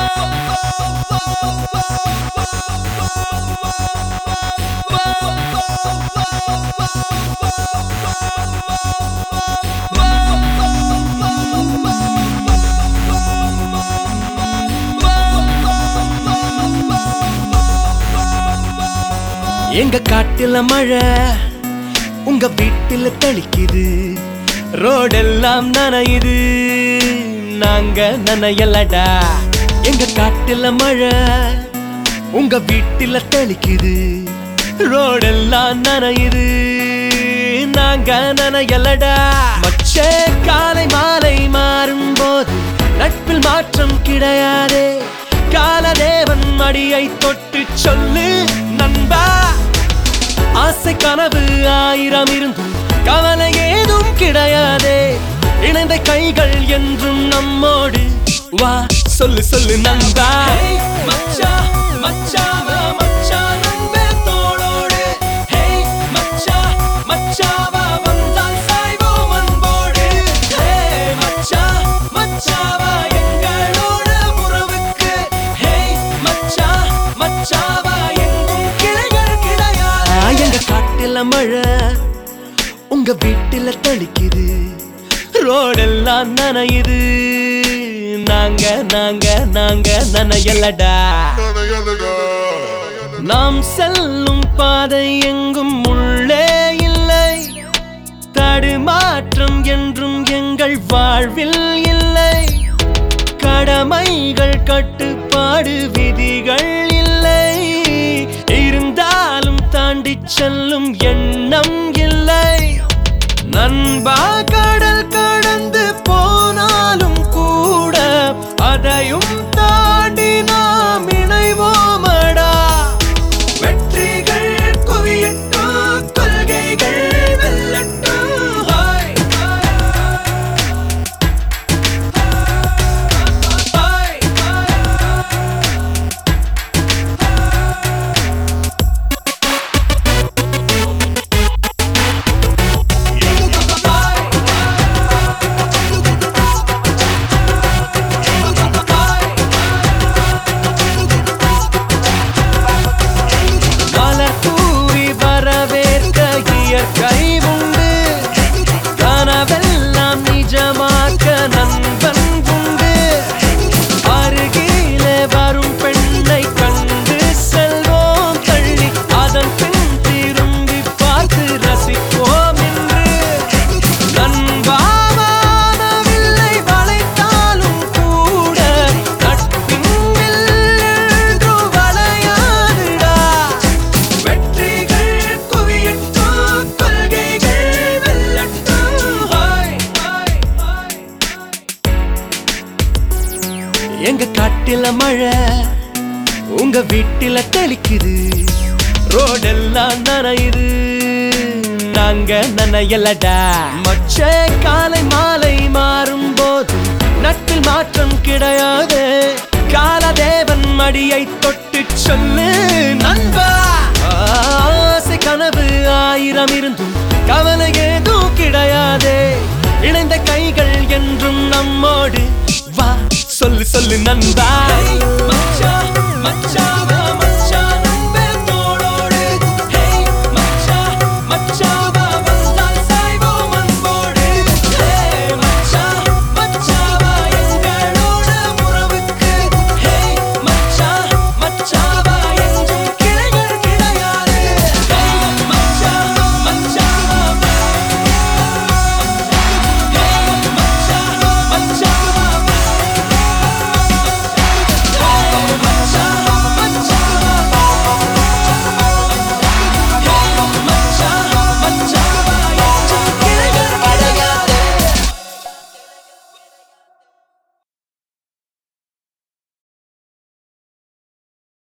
எங்க காட்டுல மழை உங்க வீட்டுல தெளிக்குது ரோடெல்லாம் நனையுது நாங்க நனையலடா எங்க காட்டுல மழை உங்க வீட்டுல தெளிக்குது ரோடெல்லாம் நனையுது நாங்க நனையலடா மச்சே காலை மாலை மாறும் போது நட்பில் மாற்றம் கிடையாதே காலதேவன் மடியை தொட்டு சொல்லு நண்பா ஆசை கனவு ஆயிரம் இருந்தும் கவலை ஏதும் கிடையாதே இணைந்த கைகள் என்றும் நம்மோடு வா சொல்லு சொல்லு நண்பா மச்சா மச்சாவா மச்சா நண்பே தோளோடு ஹே மச்சா மச்சாவா வந்தால் சாய்வோம் அன்போடு ஹே மச்சா மச்சாவா எங்களோட உறவுக்கு ஹே மச்சா மச்சாவா எங்கும் கிளைகள் கிடையாது எங்க காட்டுல மழை உங்க வீட்டுல தளிக்குது ரோடெல்லாம் நனையுது நாங்க நாங்க நாங்க நனையலடா நாம் செல்லும் பாதை எங்கும் உள்ளே இல்லை தடுமாற்றம் என்றும் எங்கள் வாழ்வில் இல்லை கடமைகள் கட்டுப்பாடு விதிகள் இல்லை இருந்தாலும் தாண்டி செல்லும் எண்ணம் இல்லை நண்பா கடல் கடந்து போனாலும் கூட அதையும் தாண்டி நாம் இணைவோமடா வெற்றிகள் குவியட்டும் கொள்கைகள் வெல்லட்டும் ஹாய் ஹாய் மலர் கூறி வரவேற்க இயற்கை உண்டு கனவெல்லாம் நிஜமாக்க நண்பன் உண்டு அருகிலே வரும் பெண்ணை கண்டு செல்வோம் தள்ளி அதன் பின் திரும்பி பார்த்து ரசிப்போம் என்று நண்பாவானவில்லை வளைத்தாலும் கூட நட்பின் வில்லென்று வளையாதுடா வெற்றிகள் குவியட்டும் கொள்கைகள் வெல்லட்டும் ஹாய் ஹாய் ஹாய் எங்க காட்டுல மழை உங்க வீட்டுல தெளிக்குது ரோடெல்லாம் நனையுது நாங்க நனையலடா மச்ச காலை மாலை மாறும் போது நட்பில் மாற்றம் கிடையாது காலதேவன் மடியை தொட்டு சொல்லு நண்பா ஆசை கனவு ஆயிரம் இருந்தும் கவலை ஏதும் கிடையாதே இணைந்த கைகள் என்றும் நம்மோடு வா சொல்லு சொல்லு நண்பா மச்சா மச்சா